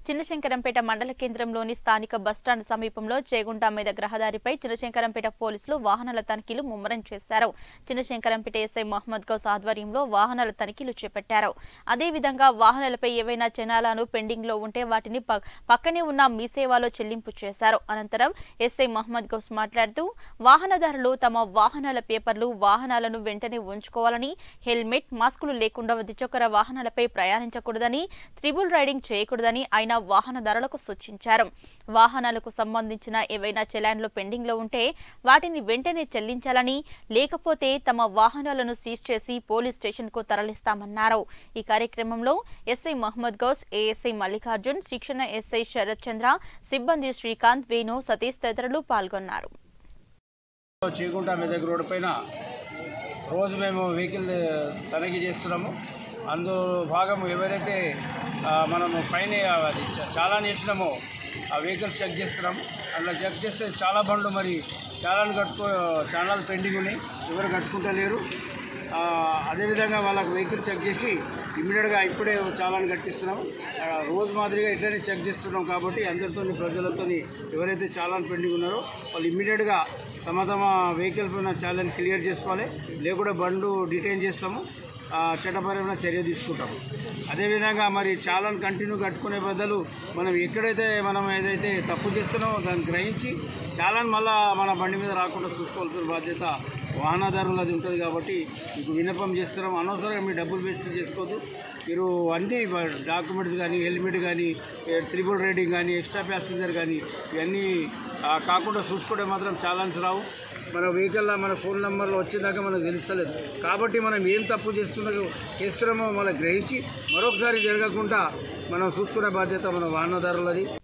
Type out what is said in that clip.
చిన్నశంకరంపేట మండల కేంద్రంలోని స్థానిక బస్టాండ్ సమీపంలో చేగుంట మీద గ్రహదారిపై చిన్నశంకరంపేట పోలీసులు వాహనాల తనిఖీలు ముమ్మరం చేశారు చిన్నశంకరంపేట ఎస్ఐ మహమ్మద్ గౌస్ ఆధ్వర్యంలో వాహనాల తనిఖీలు చేపట్టారు అదేవిధంగా వాహనాలపై ఏవైనా చనాలను పెండింగ్ లో ఉంటే వాటిని ప- పక్కనే ఉన్న మీ సేవలో చెల్లింపు చేశారు అనంతరం ఎస్ఐ మహమ్మద్ గౌస్ మాట్లాడుతూ వాహనదారులు తమ వాహనాల పేపర్లు వాహనాలను వెంటనే ఉంచుకోవాలని హెల్మెట్ మాస్కులు లేకుండా ద్విచక్ర వాహనాలపై ప్రయాణించకూడదని త్రిబుల్ రైడింగ్ చేయకూడదని ఆయన వాహనదారులకు సూచించారు వాహనాలకు సంబంధించిన ఏవైనా చెలాన్లు పెండింగ్ లో ఉంటే వాటిని వెంటనే చెల్లించాలని లేకపోతే తమ వాహనాలను సీజ్ చేసి పోలీస్ స్టేషన్ కు తరలిస్తామన్నారు ఈ కార్యక్రమంలో ఎస్ఐ మహమ్మద్ గౌస్ ఏఎస్ఐ మల్లికార్జున్ శిక్షణ ఎస్ఐ శరత్ చంద్ర సిబ్బంది శ్రీకాంత్ వేణు సతీష్ తదితరులు పాల్గొన్నారు చీకుంట మెదక్ రోడ్డు పైన రోజు మేము వెహికల్ తనిఖీ చేస్తున్నాము అందులో భాగం ఎవరైతే ఆ, మనము పైన అది చ- చాలా చేసినామో ఆ వెహికల్ చెక్ చేస్తున్నాము అలా చెక్ చేస్తే చాలా బండ్లు మరి చాలాను కట్టుకో చాలా పెండింగ్ ఉన్నాయి ఎవరు కట్టుకుంటలేరు ఆ, అదేవిధంగా వాళ్ళకి వెహికల్ చెక్ చేసి ఇమ్మీడియట్గా ఇప్పుడే చాలాను కట్టిస్తున్నాం ఆ, రోజు మాదిరిగా ఇట్లనే చెక్ చేస్తున్నాం కాబట్టి అందరితో ప్రజలతో ఎవరైతే చాలాను పెండింగ్ ఉన్నారో వాళ్ళు ఇమ్మీడియట్గా తమ తమ వెహికల్ పైన చాలాను క్లియర్ చేసుకోవాలి లేకుంటే బండ్లు డిటైన్ చేస్తాము ఆ, చట్టపరమైన చర్య తీసుకుంటాము అదేవిధంగా మరి చాలాను కంటిన్యూ కట్టుకునే బదులు మనం ఎక్కడైతే మనం ఏదైతే తప్పు చేస్తున్నామో దాన్ని గ్రహించి చాలాను మళ్ళా మన బండి మీద రాకుండా చూసుకోవాల్సిన బాధ్యత వాహనదారులది ఉంటుంది కాబట్టి మీకు విన్నపం చేస్తున్నాం అనవసరంగా మీరు డబ్బులు వేస్ట్ చేసుకోవద్దు మీరు అన్ని డాక్యుమెంట్స్ కానీ హెల్మెట్ కానీ త్రిబుల్ రైడింగ్ కానీ ఎక్స్ట్రా ప్యాసింజర్ కానీ ఇవన్నీ ఆ, కాకుండా చూసుకుంటే మాత్రం చాలాన్స్ రావు మన వెహికల్లో మన ఫోన్ నెంబర్లో వచ్చేదాకా మనకు తెలుస్తలేదు కాబట్టి మనం ఏం తప్పు చేస్తున్నామో చేస్తున్నామో మనం గ్రహించి మరొకసారి జరగకుండా మనం చూసుకునే బాధ్యత మన వాహనదారులది